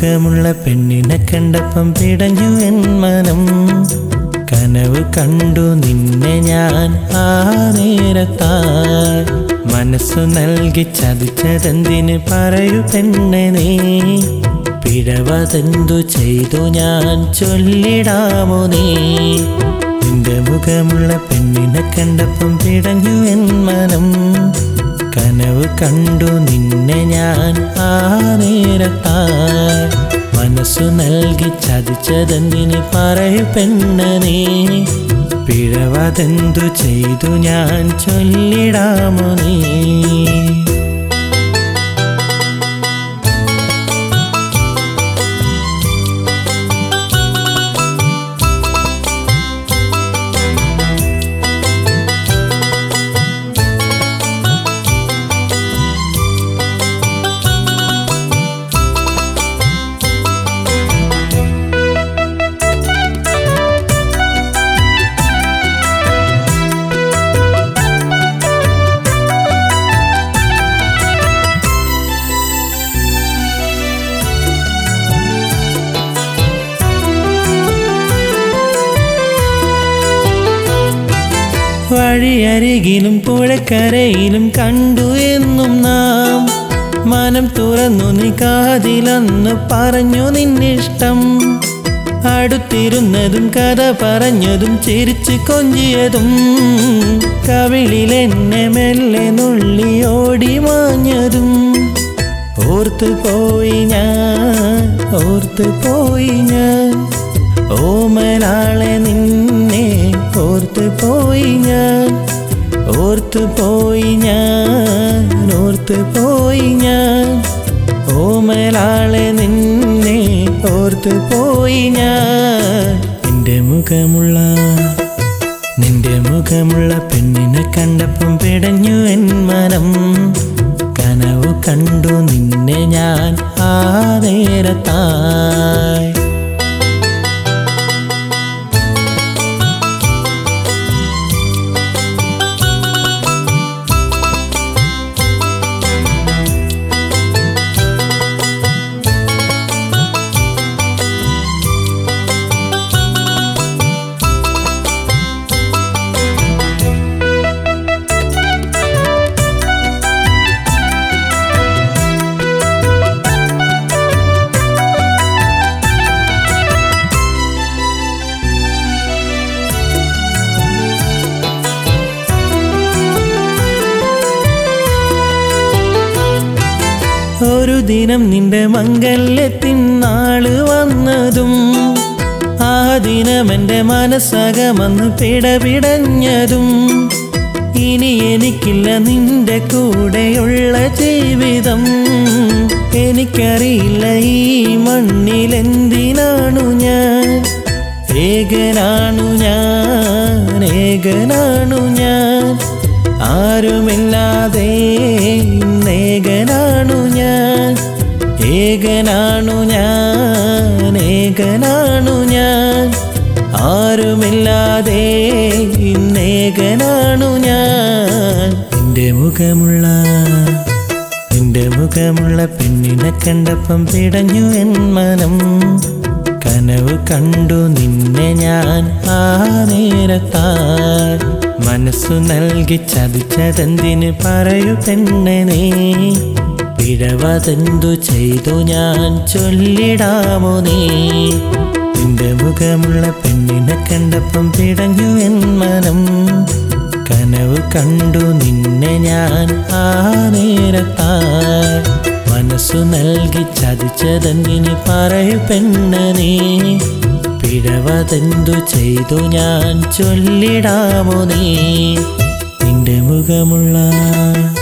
മുഖമുള്ള പെണ്ണിനെ കണ്ടപ്പം പിടഞ്ഞു എൻ മനം കനവ് കണ്ടു നിന്നെ ഞാൻ ആ നേരത്താൽ മനസ്സു നൽകി ചതിച്ചതെന്തിന് പറയൂ പെണ്ണെ നീ പിഴവതെന്തു ചെയ്തു ഞാൻ ചൊല്ലിടാമോ നീ നിന്റെ മുഖമുള്ള പെണ്ണിനെ കണ്ടപ്പം പിടഞ്ഞു എൻ മനം കനവ് കണ്ടു നിന്നെ ഞാൻ ആ നേരത്താൽ മനസ്സു നൽകി ചതിച്ചതെന്തിന് പറയൂ പെണ്ണ നീ പിഴവതെന്തു ചെയ്തു ഞാൻ ചൊല്ലിടാമോ നീ വഴിയരികിലും പുഴക്കരയിലും കണ്ടു എന്നും നാം മനം തുറന്നു നീ കാതിലന്ന് പറഞ്ഞു നിന്നിഷ്ടം അടുത്തിരുന്നതും കഥ പറഞ്ഞതും ചിരിച്ചു കൊഞ്ചിയതും കവിളിലെന്നെ മെല്ലെ നുള്ളി ഓടി മാഞ്ഞതും ഓർത്തു പോയി ഞാൻ ഓർത്തു പോയി ഞാൻ ഓമലാളെ നിന്നെ ഓർത്തു പോയി ഞാൻ ഓർത്തു പോയി ഞാൻ ഓർത്തു പോയി ഞാൻ ഓമലാളെ നിന്നെ ഓർത്തു പോയി ഞാൻ നിന്റെ മുഖമുള്ള നിന്റെ മുഖമുള്ള പെണ്ണിനെ കണ്ടപ്പം പിടഞ്ഞു എൻ മനം കനവ് കണ്ടു നിന്നെ ഞാൻ ആ നേരത്തായി ഒരു ദിനം നിന്റെ മംഗല്യത്തിൻ നാള് വന്നതും ആ ദിനം എൻ്റെ മനസ്സകമന്ന് പിടപിടഞ്ഞതും ഇനി എനിക്കില്ല നിന്റെ കൂടെയുള്ള ജീവിതം എനിക്കറിയില്ല ഈ മണ്ണിൽ എന്തിനാണു ഞാൻ ഏകനാണു ഞാൻ ഏകനാണു ഞാൻ ആരുമില്ലാതെ ഏകനാണു ഞാൻ ഏകനാണു ഞാൻ ഏകനാണു ഞാൻ ആരുമില്ലാതെ ഇന്നേകനാണു ഞാൻ നിന്റെ മുഖമുള്ള നിന്റെ മുഖമുള്ള പെണ്ണിനെ കണ്ടപ്പം പിടഞ്ഞു എൻ മനം കനവ് കണ്ടു നിന്നെ ഞാൻ ആ നേരത്താൽ മനസ്സു നൽകി ചതിച്ചതെന്തിന് പറയൂ പെണ്ണെ നീ പിഴവതെന്തു ചെയ്തു ഞാൻ ചൊല്ലിടാമോ നീ നിന്റെ മുഖമുള്ള പെണ്ണിനെ കണ്ടപ്പം പിടഞ്ഞു എൻ മനം കനവ് കണ്ടു നിന്നെ ഞാൻ ആ നേരത്താൽ മനസ്സു നൽകി ചതിച്ചതെന്തിന് പറയൂ പെണ്ണ നീ പിഴവതെന്തു ചെയ്തു ഞാൻ ചൊല്ലിടാമോ നീ നിന്റെ മുഖമുള്ള